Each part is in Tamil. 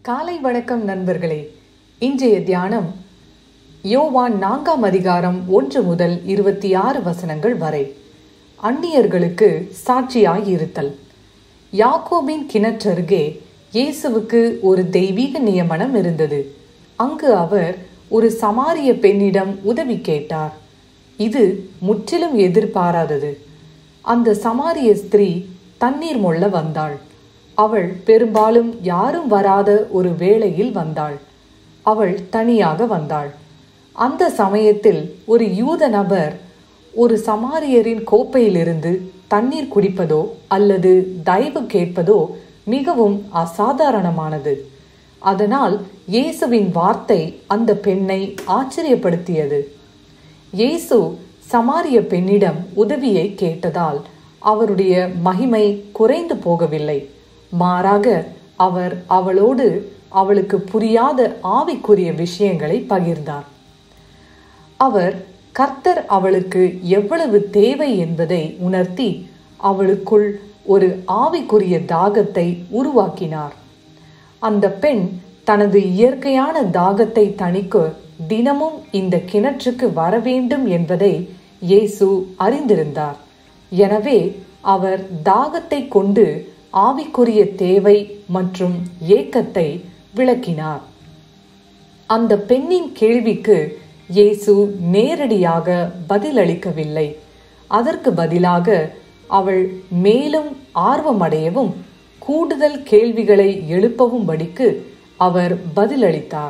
காலை வணக்கம் நண்பர்களே இன்றைய தியானம் யோவான் நான்காம் அதிகாரம் ஒன்று முதல் இருபத்தி ஆறு வசனங்கள் வரை அந்நியர்களுக்கு சாட்சியாய் இருத்தல் யாக்கோபின் கிணற்றருகே இயேசுவுக்கு ஒரு தெய்வீக நியமனம் இருந்தது அங்கு அவர் ஒரு சமாரிய பெண்ணிடம் உதவி கேட்டார் இது முற்றிலும் எதிர்பாராதது அந்த சமாரிய ஸ்திரீ தண்ணீர் மொள்ள வந்தாள் அவள் பெரும்பாலும் யாரும் வராத ஒரு வேளையில் வந்தாள் அவள் தனியாக வந்தாள் அந்த சமயத்தில் ஒரு யூத நபர் ஒரு சமாரியரின் கோப்பையிலிருந்து தண்ணீர் குடிப்பதோ அல்லது தயவு கேட்பதோ மிகவும் அசாதாரணமானது அதனால் இயேசுவின் வார்த்தை அந்த பெண்ணை ஆச்சரியப்படுத்தியது இயேசு சமாரிய பெண்ணிடம் உதவியை கேட்டதால் அவருடைய மகிமை குறைந்து போகவில்லை மாறாக அவர் அவளோடு அவளுக்கு புரியாத ஆவிக்குரிய விஷயங்களை பகிர்ந்தார் அவர் கர்த்தர் அவளுக்கு எவ்வளவு தேவை என்பதை உணர்த்தி அவளுக்குள் ஒரு ஆவிக்குரிய தாகத்தை உருவாக்கினார் அந்த பெண் தனது இயற்கையான தாகத்தை தணிக்க தினமும் இந்த கிணற்றுக்கு வர வேண்டும் என்பதை இயேசு அறிந்திருந்தார் எனவே அவர் தாகத்தை கொண்டு ஆவிக்குரிய தேவை மற்றும் ஏக்கத்தை விளக்கினார் அந்த பெண்ணின் கேள்விக்கு இயேசு நேரடியாக பதிலளிக்கவில்லை அதற்கு பதிலாக அவள் மேலும் ஆர்வமடையவும் கூடுதல் கேள்விகளை எழுப்பவும் படிக்கு அவர் பதிலளித்தார்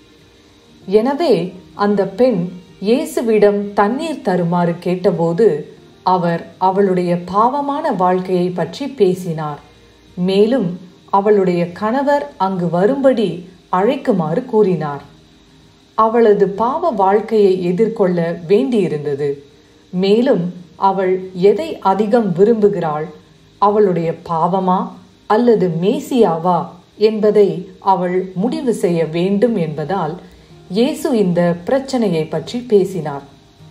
எனவே அந்த பெண் இயேசுவிடம் தண்ணீர் தருமாறு கேட்டபோது அவர் அவளுடைய பாவமான வாழ்க்கையை பற்றி பேசினார் மேலும் அவளுடைய கணவர் அங்கு வரும்படி அழைக்குமாறு கூறினார் அவளது பாவ வாழ்க்கையை எதிர்கொள்ள வேண்டியிருந்தது மேலும் அவள் எதை அதிகம் விரும்புகிறாள் அவளுடைய பாவமா அல்லது மேசியாவா என்பதை அவள் முடிவு செய்ய வேண்டும் என்பதால் இயேசு இந்த பிரச்சனையை பற்றி பேசினார்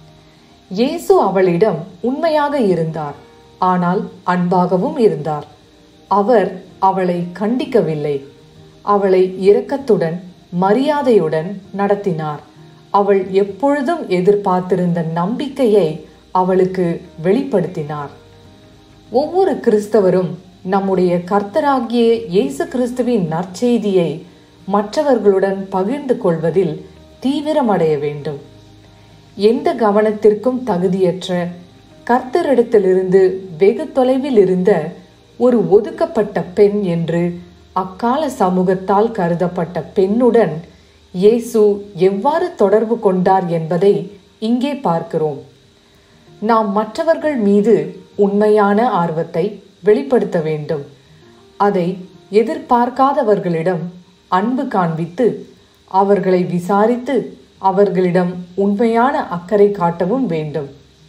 இயேசு அவளிடம் உண்மையாக இருந்தார் ஆனால் அன்பாகவும் இருந்தார் அவர் அவளை கண்டிக்கவில்லை அவளை இரக்கத்துடன் மரியாதையுடன் நடத்தினார் அவள் எப்பொழுதும் எதிர்பார்த்திருந்த நம்பிக்கையை அவளுக்கு வெளிப்படுத்தினார் ஒவ்வொரு கிறிஸ்தவரும் நம்முடைய கர்த்தராகிய இயேசு கிறிஸ்துவின் நற்செய்தியை மற்றவர்களுடன் பகிர்ந்து கொள்வதில் தீவிரமடைய வேண்டும் எந்த கவனத்திற்கும் தகுதியற்ற கர்த்தரிடத்திலிருந்து வெகு தொலைவில் இருந்த ஒரு ஒதுக்கப்பட்ட பெண் என்று அக்கால சமூகத்தால் கருதப்பட்ட பெண்ணுடன் இயேசு எவ்வாறு தொடர்பு கொண்டார் என்பதை இங்கே பார்க்கிறோம் நாம் மற்றவர்கள் மீது உண்மையான ஆர்வத்தை வெளிப்படுத்த வேண்டும் அதை எதிர்பார்க்காதவர்களிடம் அன்பு காண்பித்து அவர்களை விசாரித்து அவர்களிடம் உண்மையான அக்கறை காட்டவும் வேண்டும்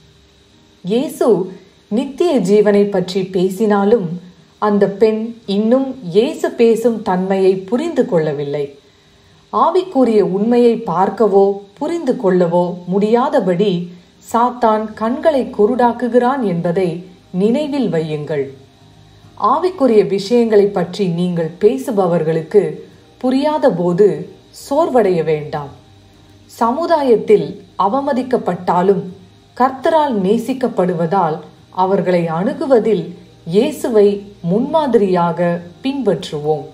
இயேசு நித்திய ஜீவனை பற்றி பேசினாலும் அந்த பெண் இன்னும் இயேசு பேசும் தன்மையை புரிந்து கொள்ளவில்லை ஆவிக்குரிய உண்மையை பார்க்கவோ புரிந்து கொள்ளவோ முடியாதபடி சாத்தான் கண்களை குருடாக்குகிறான் என்பதை நினைவில் வையுங்கள் ஆவிக்குரிய விஷயங்களை பற்றி நீங்கள் பேசுபவர்களுக்கு புரியாத போது சோர்வடைய வேண்டாம் சமுதாயத்தில் அவமதிக்கப்பட்டாலும் கர்த்தரால் நேசிக்கப்படுவதால் அவர்களை அணுகுவதில் இயேசுவை முன்மாதிரியாக பின்பற்றுவோம்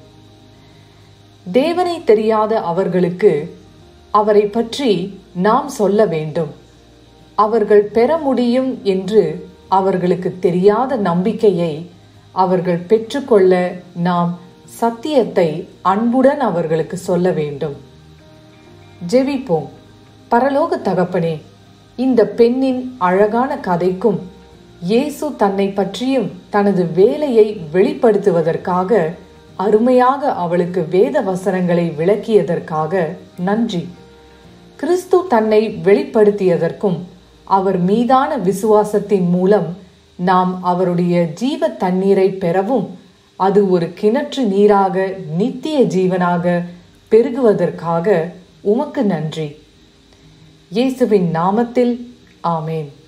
தேவனை தெரியாத அவர்களுக்கு அவரை பற்றி நாம் சொல்ல வேண்டும் அவர்கள் பெற முடியும் என்று அவர்களுக்கு தெரியாத நம்பிக்கையை அவர்கள் பெற்றுக்கொள்ள நாம் சத்தியத்தை அன்புடன் அவர்களுக்கு சொல்ல வேண்டும் ஜெபிப்போம் பரலோக தகப்பனே இந்த பெண்ணின் அழகான கதைக்கும் இயேசு தன்னை பற்றியும் தனது வேலையை வெளிப்படுத்துவதற்காக அருமையாக அவளுக்கு வேத வசனங்களை விளக்கியதற்காக நன்றி கிறிஸ்து தன்னை வெளிப்படுத்தியதற்கும் அவர் மீதான விசுவாசத்தின் மூலம் நாம் அவருடைய ஜீவ தண்ணீரை பெறவும் அது ஒரு கிணற்று நீராக நித்திய ஜீவனாக பெருகுவதற்காக உமக்கு நன்றி இயேசுவின் நாமத்தில் ஆமேன்